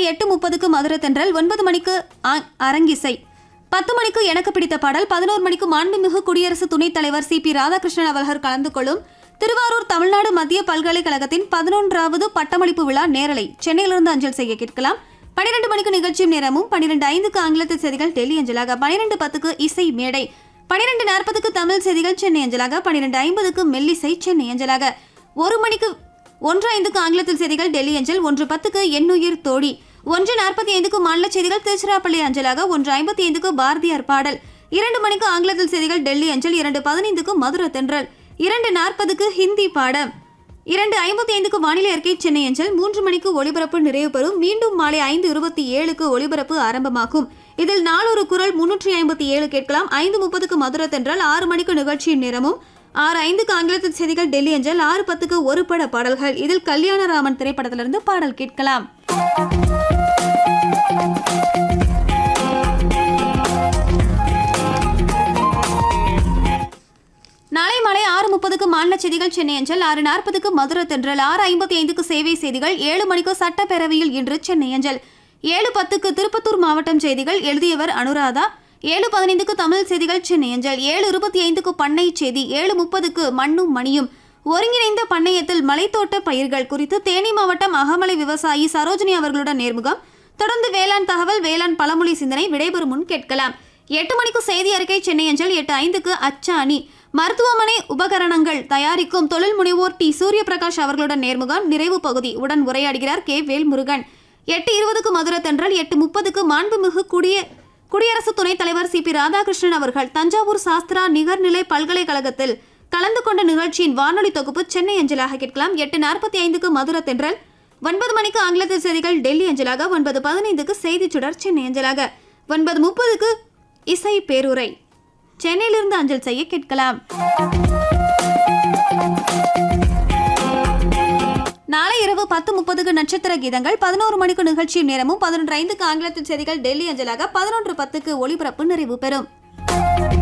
எட்டு முப்பதுக்கு மதுரை தென்றல் ஒன்பது மணிக்கு ஆ- அரங்கிசை பத்து மணிக்கு எனக்கு பிடித்த பாடல் பதினோரு மணிக்கு மாண்புமிகு குடியரசு துணைத் தலைவர் சி பி ராதாகிருஷ்ணன் அவர்கள் கலந்து கொள்ளும் திருவாரூர் தமிழ்நாடு மத்திய பல்கலைக்கழகத்தின் பதினொன்றாவது பட்டமளிப்பு விழா நேரலை சென்னையிலிருந்து அஞ்சல் செய்ய கேட்கலாம் பனிரெண்டு மணிக்கு நிகழ்ச்சியும் நேரமும் பனிரெண்டு ஐந்துக்கு ஆங்கிலத்தில் செய்திகள் டெல்லி அஞ்சலாக பனிரெண்டு பத்துக்கு இசை மேடை பனிரெண்டு நாற்பதுக்கு தமிழ் செய்திகள் சென்னை அஞ்சலாக பனிரெண்டு ஐம்பதுக்கு மெல்லிசை சென்னை அஞ்சலாக ஒரு மணிக்கு ஒன்று ஐந்துக்கு ஆங்கிலத்தில் செய்திகள் டெல்லி அஞ்சல் ஒன்று பத்துக்கு எண்ணுயிர் தோழி ஒன்று நாற்பத்தி ஐந்துக்கு மாநில செய்திகள் திருச்சிராப்பள்ளி அஞ்சலாக ஒன்று ஐம்பத்தி ஐந்துக்கு பாரதியார் பாடல் இரண்டு மணிக்கு ஆங்கிலத்தில் செய்திகள் டெல்லி அஞ்சல் இரண்டு பதினைந்துக்கு மதுரை தென்றல் இரண்டு நாற்பதுக்கு ஹிந்தி பாடம் இரண்டு ஐம்பத்தி ஐந்துக்கு வானிலை அறிக்கை சென்னை அஞ்சல் மூன்று மணிக்கு ஒளிபரப்பு நிறைவு பெறும் மீண்டும் மாலை ஐந்து இருபத்தி ஏழுக்கு ஒளிபரப்பு ஆரம்பமாகும் இதில் நாளொரு குரல் முன்னூற்றி ஐம்பத்தி ஏழு கேட்கலாம் ஐந்து முப்பதுக்கு மதுரை தென்றல் ஆறு மணிக்கு நிகழ்ச்சியின் நேரமும் ஆறு ஐந்துக்கு ஆங்கிலத்தில் செய்திகள் டெல்லி அஞ்சல் ஆறு பத்துக்கு ஒரு பட பாடல்கள் இதில் கல்யாணராமன் திரைப்படத்திலிருந்து பாடல் கேட்கலாம் நாளை மாலை ஆறு முப்பதுக்கு மாநில செய்திகள் சென்னை அஞ்சல் ஆறு நாற்பதுக்கு மதுரை தென்றல் ஆறு ஐம்பத்தி ஐந்துக்கு சேவை செய்திகள் ஏழு மணிக்கு சட்டப்பேரவையில் இன்று சென்னை அஞ்சல் ஏழு பத்துக்கு திருப்பத்தூர் மாவட்டம் செய்திகள் எழுதியவர் அனுராதா ஏழு பதினைந்துக்கு தமிழ் செய்திகள் சென்னை அஞ்சல் ஏழு இருபத்தி ஐந்துக்கு பண்ணை செய்தி ஏழு முப்பதுக்கு மண்ணும் மணியும் ஒருங்கிணைந்த பண்ணையத்தில் மலைத்தோட்ட பயிர்கள் குறித்து தேனி மாவட்டம் அகமலை விவசாயி சரோஜினி அவர்களுடன் நேர்முகம் தொடர்ந்து வேளாண் தகவல் வேளாண் பழமொழி சிந்தனை விடைபெறும் முன் கேட்கலாம் எட்டு மணிக்கு செய்தி அறிக்கை சென்னை அஞ்சல் எட்டு ஐந்துக்கு அச்சாணி மருத்துவமனை உபகரணங்கள் தயாரிக்கும் தொழில் முனைவோர் டி சூரியபிரகாஷ் அவர்களுடன் நேர்முகம் நிறைவு பகுதி உடன் உரையாடுகிறார் கே வேல்முருகன் எட்டு இருபதுக்கு மதுரை தென்றல் எட்டு முப்பதுக்கு மாண்புமிகு குடிய குடியரசு துணைத் தலைவர் சி பி ராதாகிருஷ்ணன் அவர்கள் தஞ்சாவூர் சாஸ்திரா நிகர்நிலை பல்கலைக்கழகத்தில் கலந்து கொண்ட நிகழ்ச்சியின் வானொலி தொகுப்பு சென்னை அஞ்சலாக கேட்கலாம் எட்டு நாற்பத்தி ஐந்துக்கு மதுரை தென்றல் ஒன்பது மணிக்கு ஆங்கிலத்தில் செய்திகள் டெல்லி அஞ்சலாக ஒன்பது பதினைந்துக்கு செய்திச் சுடர் சென்னை அஞ்சலாக ஒன்பது முப்பதுக்கு இசை பேருரை சென்னையிலிருந்து அஞ்சல் செய்ய கேட்கலாம் நாளை இரவு பத்து முப்பதுக்கு நட்சத்திர கீதங்கள் பதினோரு மணிக்கு நிகழ்ச்சி நேரமும் பதினொன்று ஐந்துக்கு ஆங்கிலத்தில் செய்திகள் டெல்லி அஞ்சலாக பதினொன்று பத்துக்கு ஒளிபரப்பு நிறைவு பெறும்